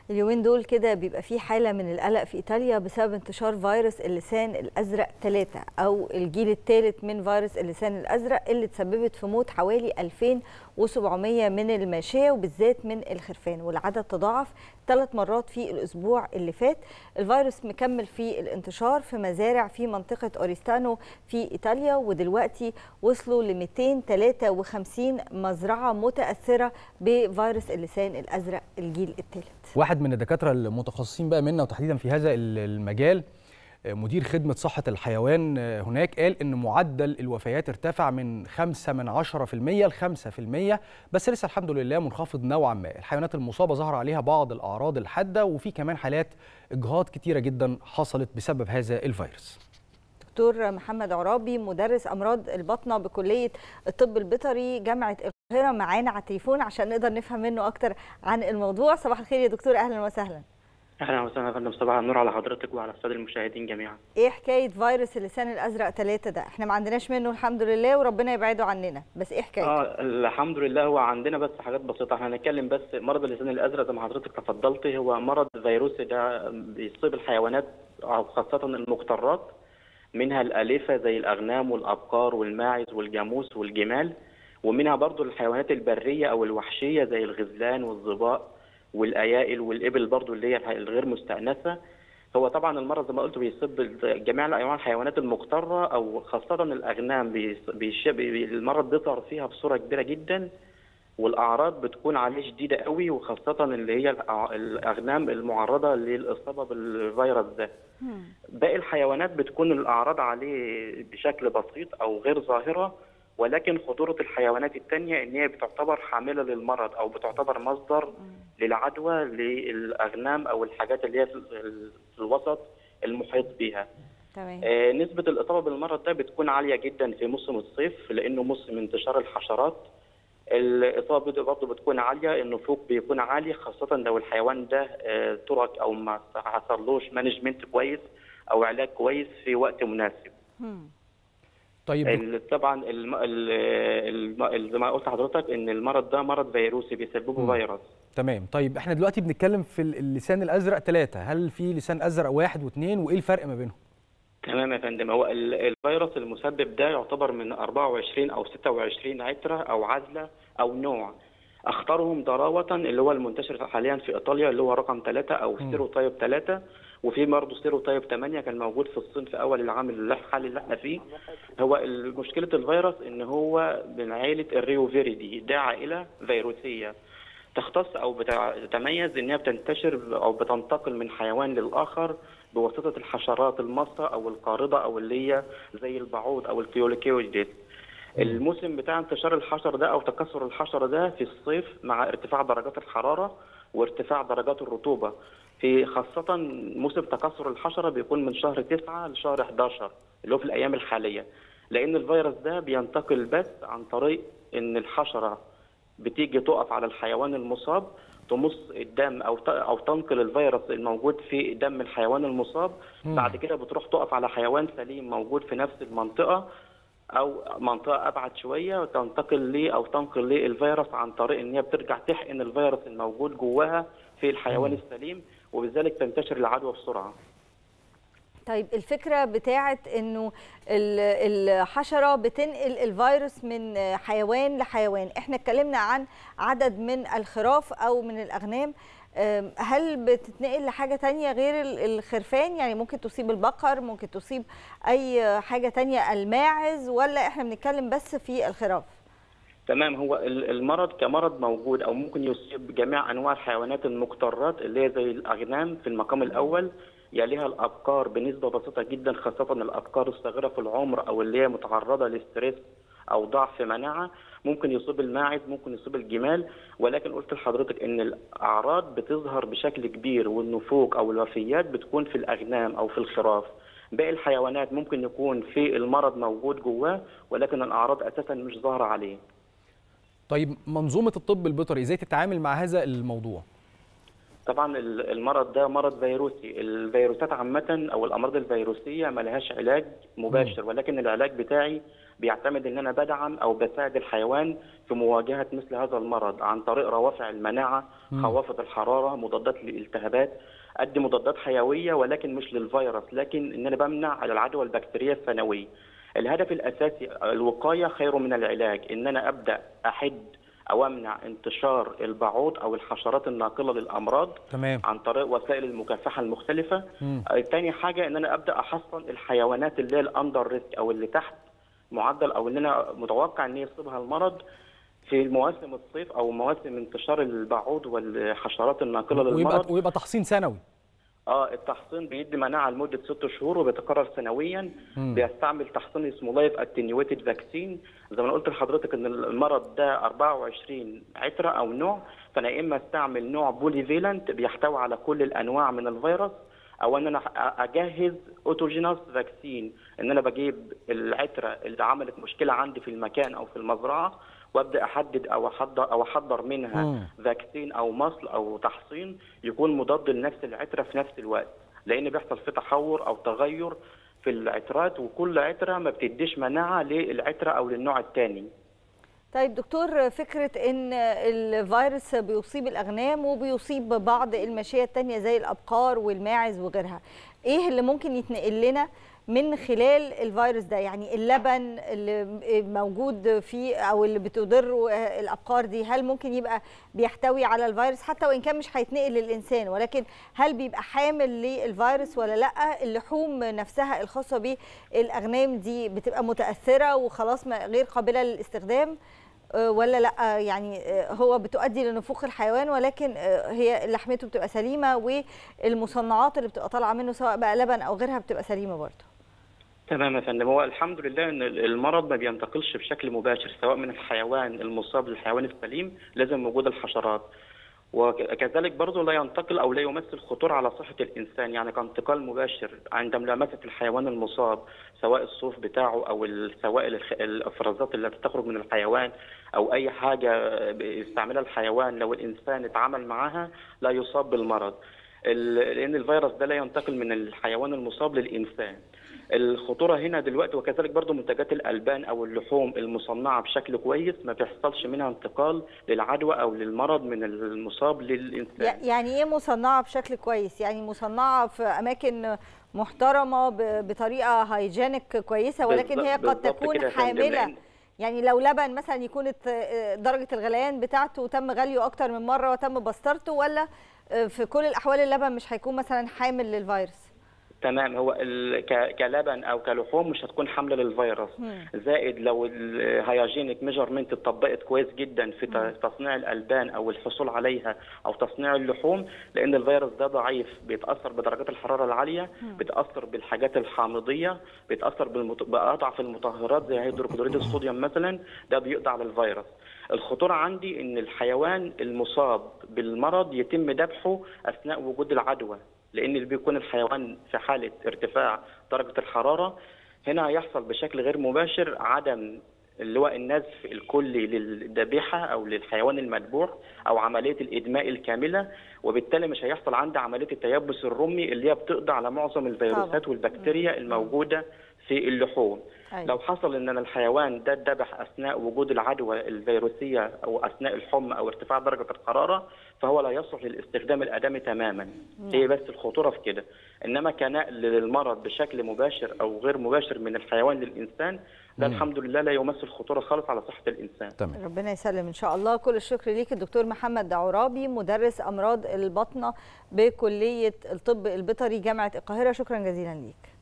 اليومين دول كده بيبقى في حالة من القلق في إيطاليا بسبب انتشار فيروس اللسان الأزرق 3 أو الجيل الثالث من فيروس اللسان الأزرق اللي تسببت في موت حوالي 2700 من الماشية وبالذات من الخرفان والعدد تضاعف ثلاث مرات في الأسبوع اللي فات الفيروس مكمل في الانتشار في مزارع في منطقة أوريستانو في إيطاليا ودلوقتي وصلوا ل 253 مزرعة متأثرة بفيروس اللسان الأزرق الجيل الثالث واحد من الدكاتره المتخصصين بقى منا وتحديدا في هذا المجال مدير خدمة صحة الحيوان هناك قال إن معدل الوفيات ارتفع من 5 من 10% ل 5% بس لسه الحمد لله منخفض نوعا ما، الحيوانات المصابة ظهر عليها بعض الأعراض الحادة وفي كمان حالات إجهاض كتيرة جدا حصلت بسبب هذا الفيروس. دكتور محمد عرابي مدرس أمراض البطنة بكلية الطب البيطري جامعة القاهرة معانا على التليفون عشان نقدر نفهم منه أكتر عن الموضوع، صباح الخير يا دكتور أهلا وسهلا. اهلا وسهلا يا فندم صباح النور على حضرتك وعلى الساده المشاهدين جميعا ايه حكايه فيروس اللسان الازرق 3 ده احنا ما عندناش منه الحمد لله وربنا يبعده عننا بس ايه حكايته اه الحمد لله هو عندنا بس حاجات بسيطه احنا هنتكلم بس مرض اللسان الازرق زي ما حضرتك تفضلت هو مرض فيروسي ده بيصيب الحيوانات او خاصه المقترات منها الالفه زي الاغنام والابقار والماعز والجاموس والجمال ومنها برضو الحيوانات البريه او الوحشيه زي الغزلان والظباء والايائل والابل برضو اللي هي الغير مستانسه هو طبعا المرض زي ما قلت بيصيب جميع انواع الحيوانات المقتره او خاصه الاغنام بيش... بي... المرض بيظهر فيها بصوره كبيره جدا والاعراض بتكون عليه شديده قوي وخاصه اللي هي الاغنام المعرضه للاصابه بالفيروس ده باقي الحيوانات بتكون الاعراض عليه بشكل بسيط او غير ظاهره ولكن خطورة الحيوانات التانية إن هي بتعتبر حاملة للمرض أو بتعتبر مصدر للعدوى للأغنام أو الحاجات اللي هي في الوسط المحيط بها. تمام. آه نسبة الإصابة بالمرض ده بتكون عالية جدا في موسم الصيف لأنه موسم انتشار الحشرات. الإصابة برضه بتكون عالية، النفوق بيكون عالي خاصة لو الحيوان ده آه ترك أو ما حصلوش مانجمنت كويس أو علاج كويس في وقت مناسب. هم. طيب طبعا الم... ال... زي ما قلت لحضرتك ان المرض ده مرض فيروسي بيسببه مم. فيروس تمام طيب احنا دلوقتي بنتكلم في اللسان الازرق ثلاثة هل في لسان ازرق واحد واثنين وايه الفرق ما بينهم تمام يا فندم هو ال- الفيروس المسبب ده يعتبر من 24 او 26 عتره او عزله او نوع اخطرهم ضراوه اللي هو المنتشر حاليا في ايطاليا اللي هو رقم 3 او سيروتايب 3 وفي برضه سيروتايب 8 كان موجود في الصين في اول العام اللي الحالي اللي احنا فيه هو مشكله الفيروس ان هو من عائله الريوفيريدي ده عائله فيروسيه تختص او بتتميز انها بتنتشر او بتنتقل من حيوان للاخر بواسطه الحشرات المصه او القارضه او اللي هي زي البعوض او الفيوليكيويديس الموسم بتاع انتشار الحشر ده او تكاثر الحشره ده في الصيف مع ارتفاع درجات الحراره وارتفاع درجات الرطوبه في خاصة موسم تكاثر الحشرة بيكون من شهر 9 لشهر 11 اللي هو في الأيام الحالية لأن الفيروس ده بينتقل بس عن طريق إن الحشرة بتيجي تقف على الحيوان المصاب تمص الدم أو أو تنقل الفيروس الموجود في دم الحيوان المصاب بعد كده بتروح تقف على حيوان سليم موجود في نفس المنطقة او منطقه ابعد شويه وتنتقل ليه او تنقل ليه الفيروس عن طريق ان هي بترجع تحقن الفيروس الموجود جواها في الحيوان مم. السليم وبذلك تنتشر العدوى بسرعه. طيب الفكره بتاعت انه ال- الحشره بتنقل الفيروس من حيوان لحيوان احنا اتكلمنا عن عدد من الخراف او من الاغنام أم، هل بتتنقل لحاجه تانية غير ال- الخرفان يعني ممكن تصيب البقر ممكن تصيب اي حاجه تانية الماعز ولا احنا بنتكلم بس في الخراف تمام هو ال- المرض كمرض موجود او ممكن يصيب جميع انواع الحيوانات المقترات اللي هي زي الاغنام في المقام الاول يليها الابقار بنسبه بسيطه جدا خاصه الابقار الصغيره في العمر او اللي هي متعرضه لستريس او ضعف مناعه ممكن يصيب الماعز ممكن يصيب الجمال ولكن قلت لحضرتك ان الاعراض بتظهر بشكل كبير والنفوق او الوفيات بتكون في الاغنام او في الخراف باقي الحيوانات ممكن يكون في المرض موجود جواه ولكن الاعراض اساسا مش ظاهره عليه طيب منظومة الطب البيطري ازاي تتعامل مع هذا الموضوع طبعا ال- المرض ده مرض فيروسي الفيروسات عامة أو الأمراض الفيروسية ما لهاش علاج مباشر ولكن العلاج بتاعي بيعتمد ان انا بدعم او بساعد الحيوان في مواجهه مثل هذا المرض عن طريق روافع المناعه خوافض الحراره مضادات للالتهابات ادي مضادات حيويه ولكن مش للفيروس لكن ان انا بمنع على العدوى البكتيريه الثانويه الهدف الاساسي الوقايه خير من العلاج ان انا ابدا احد او امنع انتشار البعوض او الحشرات الناقله للامراض تمام عن طريق وسائل المكافحه المختلفه مم. آه، تاني حاجه ان انا ابدا احصن الحيوانات اللي هي الاندر ريسك او اللي تحت معدل او اللي انا متوقع ان يصيبها المرض في مواسم الصيف او مواسم انتشار البعوض والحشرات الناقله ويبقى للمرض ويبقى تحصين سنوي اه التحصين بيدي مناعه لمده ست شهور وبيتكرر سنويا مم. بيستعمل تحصين اسمه لايف اتنيويتد فاكسين زي ما أنا قلت لحضرتك ان المرض ده 24 عتره او نوع فانا يا اما استعمل نوع بولي فيلنت بيحتوي على كل الانواع من الفيروس او ان انا اجهز اوتوجينوس فاكسين ان انا بجيب العتره اللي عملت مشكله عندي في المكان او في المزرعه وابدا احدد او احضر او احضر منها مم. فاكسين او مصل او تحصين يكون مضاد لنفس العتره في نفس الوقت لان بيحصل في تحور او تغير في العترات وكل عتره ما بتديش مناعه للعتره او للنوع الثاني طيب دكتور فكرة ان الفيروس بيصيب الاغنام وبيصيب بعض الماشية التانية زي الابقار والماعز وغيرها ايه اللي ممكن يتنقل لنا من خلال الفيروس ده يعني اللبن اللي موجود فيه او اللي بتضر الابقار دي هل ممكن يبقى بيحتوي على الفيروس حتى وان كان مش هيتنقل للانسان ولكن هل بيبقى حامل للفيروس ولا لا اللحوم نفسها الخاصه بالاغنام دي بتبقى متاثره وخلاص ما- غير قابله للاستخدام آه، ولا لا يعني آه، هو بتؤدي لنفوخ الحيوان ولكن آه، هي لحمته بتبقى سليمه والمصنعات اللي بتبقى طالعه منه سواء بقى لبن او غيرها بتبقى سليمه برضه تمام يا فندم هو الحمد لله ان المرض ما بينتقلش بشكل مباشر سواء من الحيوان المصاب للحيوان السليم لازم وجود الحشرات وكذلك برضه لا ينتقل او لا يمثل خطوره على صحه الانسان يعني كانتقال مباشر عند ملامسه الحيوان المصاب سواء الصوف بتاعه او السوائل الخ- الافرازات اللي بتخرج من الحيوان او اي حاجه بيستعملها الحيوان لو الانسان اتعامل معاها لا يصاب بالمرض ال- لان الفيروس ده لا ينتقل من الحيوان المصاب للانسان الخطوره هنا دلوقتي وكذلك برضو منتجات الالبان او اللحوم المصنعه بشكل كويس ما بيحصلش منها انتقال للعدوى او للمرض من المصاب للانسان يعني ايه مصنعه بشكل كويس يعني مصنعه في اماكن محترمه ب- بطريقه هايجينيك كويسه ولكن هي قد بالظبط تكون كده يا فندم، حامله لأن- يعني لو لبن مثلا يكون الت- درجه الغليان بتاعته تم غليه اكتر من مره وتم بسطرته ولا في كل الاحوال اللبن مش هيكون مثلا حامل للفيروس تمام هو ال- ك- كلبن او كلحوم مش هتكون حامله للفيروس زائد لو الهياجينيك ميجرمنت اتطبقت كويس جدا في ت- تصنيع الالبان او الحصول عليها او تصنيع اللحوم لان الفيروس ده ضعيف بيتاثر بدرجات الحراره العاليه بيتاثر بالحاجات الحامضيه بيتاثر بالمت... باضعف المطهرات زي هيدروكلوريد الصوديوم مثلا ده بيقضي على الفيروس الخطوره عندي ان الحيوان المصاب بالمرض يتم ذبحه اثناء وجود العدوى لان اللي بيكون الحيوان في حاله ارتفاع درجه الحراره هنا هيحصل بشكل غير مباشر عدم اللي هو النزف الكلي للذبيحه او للحيوان المذبوح او عمليه الادماء الكامله وبالتالي مش هيحصل عندي عمليه التيبس الرمي اللي هي بتقضي على معظم الفيروسات طبعاً. والبكتيريا الموجوده في اللحوم أيوة. لو حصل ان أنا الحيوان ده اتذبح اثناء وجود العدوى الفيروسيه او اثناء الحمى او ارتفاع درجه الحراره فهو لا يصلح للاستخدام الادمي تماما هي بس الخطوره في كده انما كنقل للمرض بشكل مباشر او غير مباشر من الحيوان للانسان ده الحمد لله لا يمثل خطوره خالص على صحه الانسان تمام ربنا يسلم ان شاء الله كل الشكر ليك الدكتور محمد دعورابي مدرس امراض البطنه بكليه الطب البيطري جامعه القاهره شكرا جزيلا ليك